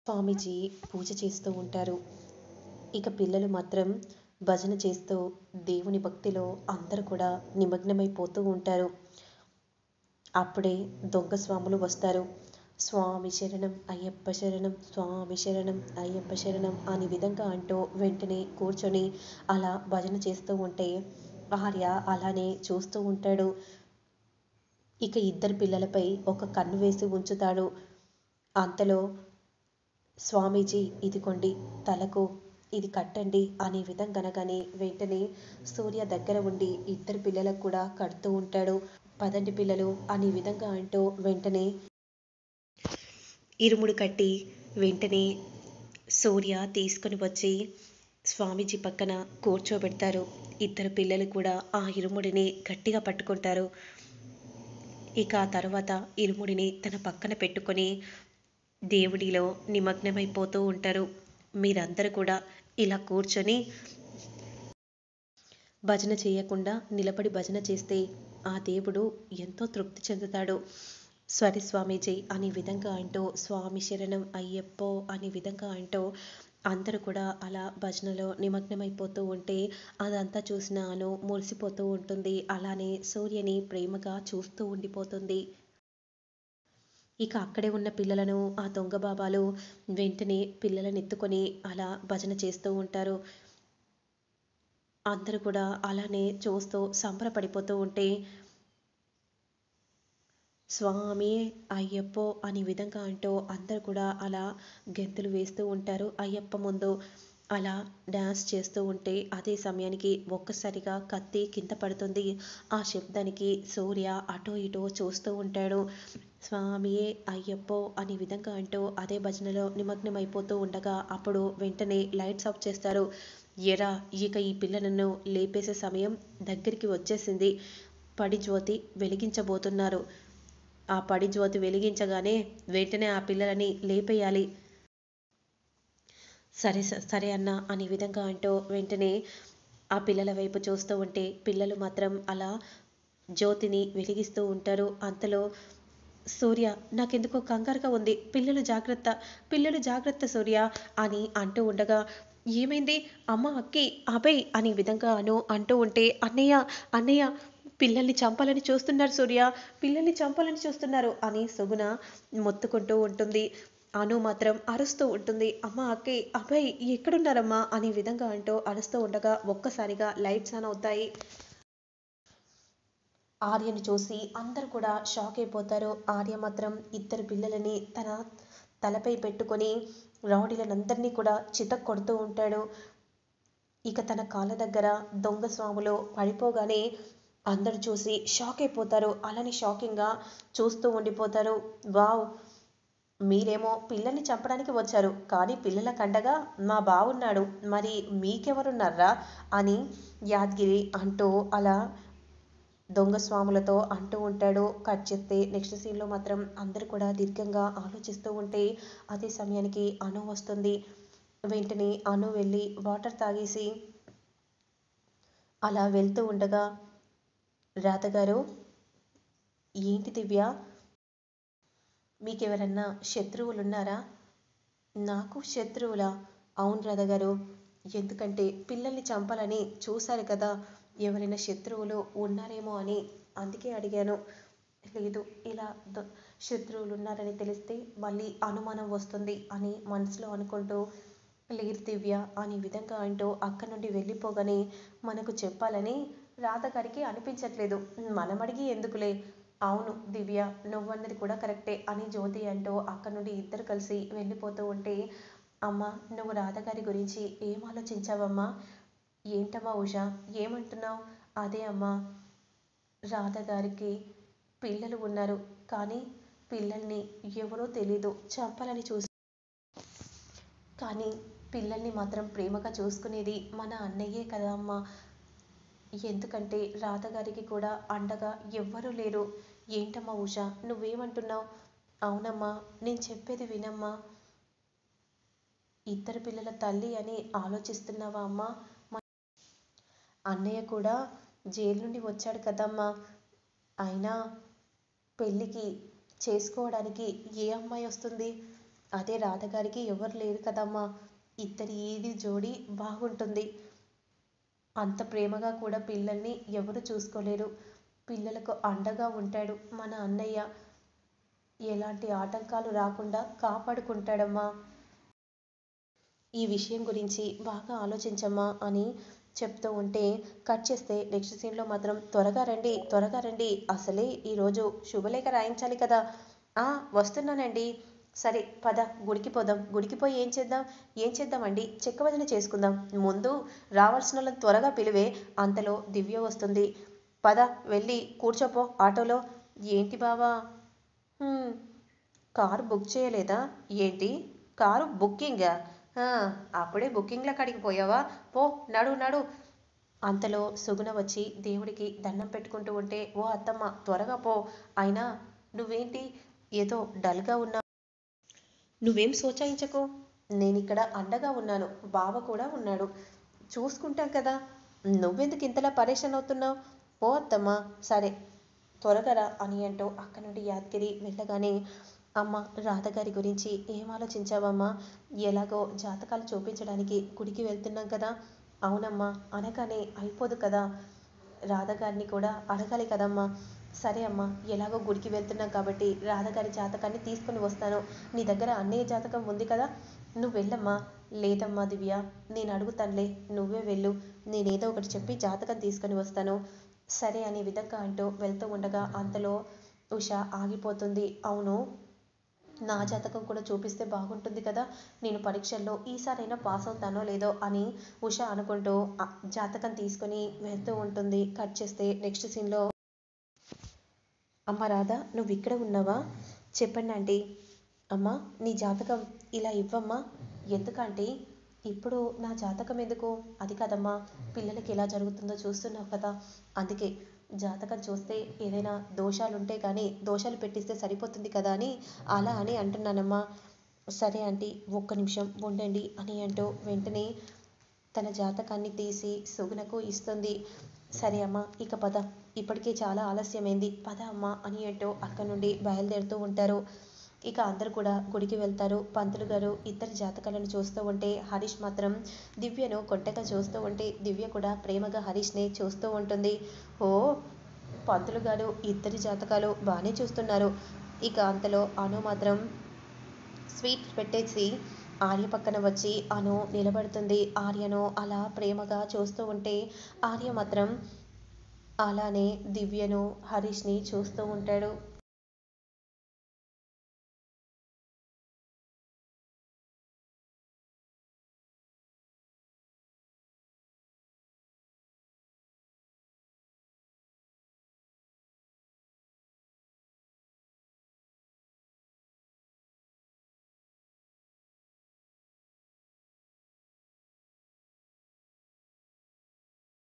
స్వామీజీ పూజ చేస్తూ ఉంటారు ఇక పిల్లలు మాత్రం భజన చేస్తూ దేవుని భక్తిలో అందరూ కూడా నిమగ్నమైపోతూ ఉంటారు అప్పుడే దొంగ స్వాములు వస్తారు స్వామి శరణం అయ్యప్ప శరణం స్వామి శరణం అయ్యప్ప శరణం అనే విధంగా అంటూ వెంటనే కూర్చొని అలా భజన చేస్తూ ఉంటే ఆర్య అలానే చూస్తూ ఉంటాడు ఇక ఇద్దరు పిల్లలపై ఒక కన్ను వేసి ఉంచుతాడు అంతలో స్వామీజీ ఇదిగోండి తలకు ఇది కట్టండి అనే విధంగా అనగానే వెంటనే సూర్య దగ్గర ఉండి ఇద్దరు పిల్లలకు కూడా కడుతూ ఉంటాడు పదండి పిల్లలు అనే విధంగా అంటూ వెంటనే ఇరుముడు కట్టి వెంటనే సూర్య తీసుకొని వచ్చి స్వామీజీ పక్కన కూర్చోబెడతారు ఇద్దరు పిల్లలు కూడా ఆ ఇరుముడిని గట్టిగా పట్టుకుంటారు ఇక ఆ తర్వాత ఇరుముడిని తన పక్కన పెట్టుకొని దేవుడిలో నిమగ్నమైపోతూ ఉంటారు మీరందరూ కూడా ఇలా కూర్చొని భజన చేయకుండా నిలబడి భజన చేస్తే ఆ దేవుడు ఎంతో తృప్తి చెందుతాడు స్వరి స్వామీజీ అనే విధంగా అంటూ స్వామి శరణం అయ్యప్పో అనే విధంగా అంటూ అందరూ కూడా అలా భజనలో నిమగ్నమైపోతూ ఉంటే అదంతా చూసిన అను మురిసిపోతూ ఉంటుంది అలానే సూర్యని ప్రేమగా చూస్తూ ఉండిపోతుంది ఇక అక్కడే ఉన్న పిల్లలను ఆ దొంగ బాబాలు వెంటనే పిల్లలను ఎత్తుకొని అలా భజన చేస్తూ ఉంటారు అందరూ కూడా అలానే చూస్తూ సంబరపడిపోతూ ఉంటే స్వామి అయ్యప్పో అనే విధంగా అంటూ అందరు కూడా అలా గెంతులు వేస్తూ ఉంటారు అయ్యప్ప ముందు అలా డ్యాన్స్ చేస్తూ ఉంటే అదే సమయానికి ఒక్కసారిగా కత్తి కింద పడుతుంది ఆ శబ్దానికి సూర్య అటో ఇటో చూస్తూ ఉంటాడు స్వామియే అయ్యప్పో అనే విధంగా అంటూ అదే భజనలో నిమగ్నమైపోతూ ఉండగా అప్పుడు వెంటనే లైట్స్ ఆఫ్ చేస్తారు ఎరా ఇక ఈ పిల్లలను లేపేసే సమయం దగ్గరికి వచ్చేసింది పడి జ్యోతి వెలిగించబోతున్నారు ఆ పడి జ్యోతి వెలిగించగానే వెంటనే ఆ పిల్లలని లేపేయాలి సరే స- సరే అన్న అనే విధంగా అంటూ వెంటనే ఆ పిల్లల వైపు చూస్తూ ఉంటే పిల్లలు మాత్రం అలా జ్యోతిని వెలిగిస్తూ ఉంటారు అంతలో సూర్య నాకెందుకో కంగారుగా ఉంది పిల్లలు జాగ్రత్త పిల్లలు జాగ్రత్త సూర్య అని అంటూ ఉండగా ఏమైంది అమ్మ అక్కి అభయ్ అనే విధంగా అను అంటూ ఉంటే అన్నయ్య అన్నయ్య పిల్లల్ని చంపాలని చూస్తున్నారు సూర్య పిల్లల్ని చంపాలని చూస్తున్నారు అని సుగుణ మొత్తుకుంటూ ఉంటుంది అను మాత్రం అరుస్తూ ఉంటుంది అమ్మ అక్కి అభయ్ ఎక్కడున్నారమ్మా అనే విధంగా అంటూ అరుస్తూ ఉండగా ఒక్కసారిగా లైట్స్ ఆన్ అవుతాయి ఆర్యను చూసి అందరూ కూడా షాక్ అయిపోతారు ఆర్య మాత్రం ఇద్దరు పిల్లలని తన తలపై పెట్టుకొని రౌడీలనందరినీ కూడా చితక్ కొడుతూ ఉంటాడు ఇక తన కాళ్ళ దగ్గర దొంగ స్వాములు పడిపోగానే అందరూ చూసి షాక్ అయిపోతారు అలానే షాకింగ్గా చూస్తూ ఉండిపోతారు వావ్ మీరేమో పిల్లల్ని చంపడానికి వచ్చారు కానీ పిల్లల కండగా మా బావున్నాడు మరి మీకెవరున్నారా అని యాదగిరి అంటూ అలా దొంగ స్వాములతో అంటూ ఉంటాడు కట్ చేస్తే నెక్స్ట్ సీన్లో మాత్రం అందరూ కూడా దీర్ఘంగా ఆలోచిస్తూ ఉంటే అదే సమయానికి అను వస్తుంది వెంటనే అను వెళ్ళి వాటర్ తాగేసి అలా వెళ్తూ ఉండగా రాధగారు ఏంటి దివ్య మీకెవరన్నా శత్రువులు ఉన్నారా నాకు శత్రువులా అవును రాధగారు ఎందుకంటే పిల్లల్ని చంపాలని చూశారు కదా ఎవరైనా శత్రువులు ఉన్నారేమో అని అందుకే అడిగాను లేదు ఇలా ద- శత్రువులు ఉన్నారని తెలిస్తే మళ్ళీ అనుమానం వస్తుంది అని మనసులో అనుకుంటూ లేదు దివ్య అనే విధంగా అంటూ అక్కడి నుండి వెళ్ళిపోగానే మనకు చెప్పాలని రాధగారికి అనిపించట్లేదు మనం అడిగి ఎందుకులే అవును దివ్య నువ్వన్నది కూడా కరెక్టే అని జ్యోతి అంటూ అక్కడి నుండి ఇద్దరు కలిసి వెళ్ళిపోతూ ఉంటే అమ్మ నువ్వు రాధగారి గురించి ఏం ఆలోచించావమ్మా ఏంటమ్మా ఉష ఏమంటున్నావు అదే అమ్మా రాధగారికి పిల్లలు ఉన్నారు కానీ పిల్లల్ని ఎవరో తెలీదు చంపాలని చూసి కానీ పిల్లల్ని మాత్రం ప్రేమగా చూసుకునేది మన అన్నయ్యే కదా అమ్మా ఎందుకంటే రాధగారికి కూడా అండగా ఎవ్వరూ లేరు ఏంటమ్మా ఉష నువ్వేమంటున్నావు అవునమ్మా నేను చెప్పేది వినమ్మా ఇద్దరు పిల్లల తల్లి అని ఆలోచిస్తున్నావా అమ్మా మ- అన్నయ్య కూడా జైలు నుండి వచ్చాడు కదమ్మా అయినా పెళ్ళికి చేసుకోవడానికి ఏ అమ్మాయి వస్తుంది అదే రాధగారికి ఎవరు లేరు కదమ్మా ఇద్దరి ఈది జోడి బాగుంటుంది అంత ప్రేమగా కూడా పిల్లల్ని ఎవరు చూసుకోలేరు పిల్లలకు అండగా ఉంటాడు మన అన్నయ్య ఎలాంటి ఆటంకాలు రాకుండా కాపాడుకుంటాడమ్మా ఈ విషయం గురించి బాగా ఆలోచించమ్మా అని చెప్తూ ఉంటే కట్ చేస్తే నెక్స్ట్ సీన్లో మాత్రం త్వరగా రండి త్వరగా రండి అసలే ఈరోజు శుభలేఖ రాయించాలి కదా ఆ వస్తున్నానండి సరే పద గుడికి పోదాం గుడికి పోయి ఏం చేద్దాం ఏం చేద్దామండి చెక్క వదిన చేసుకుందాం ముందు రావాల్సిన వాళ్ళని త్వరగా పిలివే అంతలో దివ్య వస్తుంది పద వెళ్ళి కూర్చోపో ఆటోలో ఏంటి బావా "హ్మ్, కారు బుక్ చేయలేదా ఏంటి కారు బుకింగా "ఆ, అప్పుడే బుకింగ్ల కాడికి పోయావా పో నడు నడు అంతలో సుగుణ వచ్చి దేవుడికి దండం పెట్టుకుంటూ ఉంటే ఓ అత్తమ్మ త్వరగా పో అయినా నువ్వేంటి ఏదో డల్గా ఉన్నా నువ్వేం సోచాయించకు నేను ఇక్కడ అండగా ఉన్నాను బావ కూడా ఉన్నాడు చూసుకుంటాం కదా నువ్వెందుకు ఇంతలా పరేషాన్ అవుతున్నావు ఓ అత్తమ్మ సరే త్వరగా రా అని అంటూ అక్క నుండి యాదగిరి వెళ్ళగానే అమ్మ రాధగారి గురించి ఏం ఆలోచించావమ్మా ఎలాగో జాతకాలు చూపించడానికి గుడికి వెళ్తున్నాం కదా అవునమ్మా అనగానే అయిపోదు కదా రాధగారిని కూడా అడగాలి కదమ్మా సరే అమ్మా ఎలాగో గుడికి వెళ్తున్నాం కాబట్టి రాధగారి జాతకాన్ని తీసుకొని వస్తాను నీ దగ్గర అన్నయ్య జాతకం ఉంది కదా నువ్వు వెళ్ళమ్మా లేదమ్మా దివ్య నేను అడుగుతానులే నువ్వే వెళ్ళు నేనేదో ఒకటి చెప్పి జాతకం తీసుకొని వస్తాను సరే అనే విధంగా అంటూ వెళ్తూ ఉండగా అంతలో ఉష ఆగిపోతుంది అవును నా జాతకం కూడా చూపిస్తే బాగుంటుంది కదా నేను పరీక్షల్లో ఈసారైనా పాస్ అవుతానో లేదో అని ఉష అనుకుంటూ ఆ జాతకం తీసుకొని వెళ్తూ ఉంటుంది కట్ చేస్తే నెక్స్ట్ సీన్లో అమ్మ రాధా నువ్వు ఇక్కడ ఉన్నావా చెప్పండి ఆంటీ అమ్మా నీ జాతకం ఇలా ఇవ్వమ్మా ఎందుకంటే ఇప్పుడు నా జాతకం ఎందుకు అది కాదమ్మా పిల్లలకి ఎలా జరుగుతుందో చూస్తున్నావు కదా అందుకే జాతకం చూస్తే ఏదైనా దోషాలు ఉంటే కానీ దోషాలు పెట్టిస్తే సరిపోతుంది కదా అని అలా అని అంటున్నానమ్మా సరే ఆంటీ ఒక్క నిమిషం ఉండండి అని అంటూ వెంటనే తన జాతకాన్ని తీసి సుగుణకు ఇస్తుంది సరే అమ్మా ఇక పద ఇప్పటికే చాలా ఆలస్యమైంది పద అమ్మా అని అంటూ అక్కడ నుండి బయలుదేరుతూ ఉంటారు ఇక అందరూ కూడా గుడికి వెళ్తారు పంతులు గారు ఇద్దరి జాతకాలను చూస్తూ ఉంటే హరీష్ మాత్రం దివ్యను కొట్టగా చూస్తూ ఉంటే దివ్య కూడా ప్రేమగా హరీష్ని చూస్తూ ఉంటుంది ఓ పంతులు గారు ఇద్దరి జాతకాలు బాగానే చూస్తున్నారు ఇక అంతలో అను మాత్రం స్వీట్ పెట్టేసి ఆర్య పక్కన వచ్చి అను నిలబడుతుంది ఆర్యను అలా ప్రేమగా చూస్తూ ఉంటే ఆర్య మాత్రం అలానే దివ్యను హరీష్ని చూస్తూ ఉంటాడు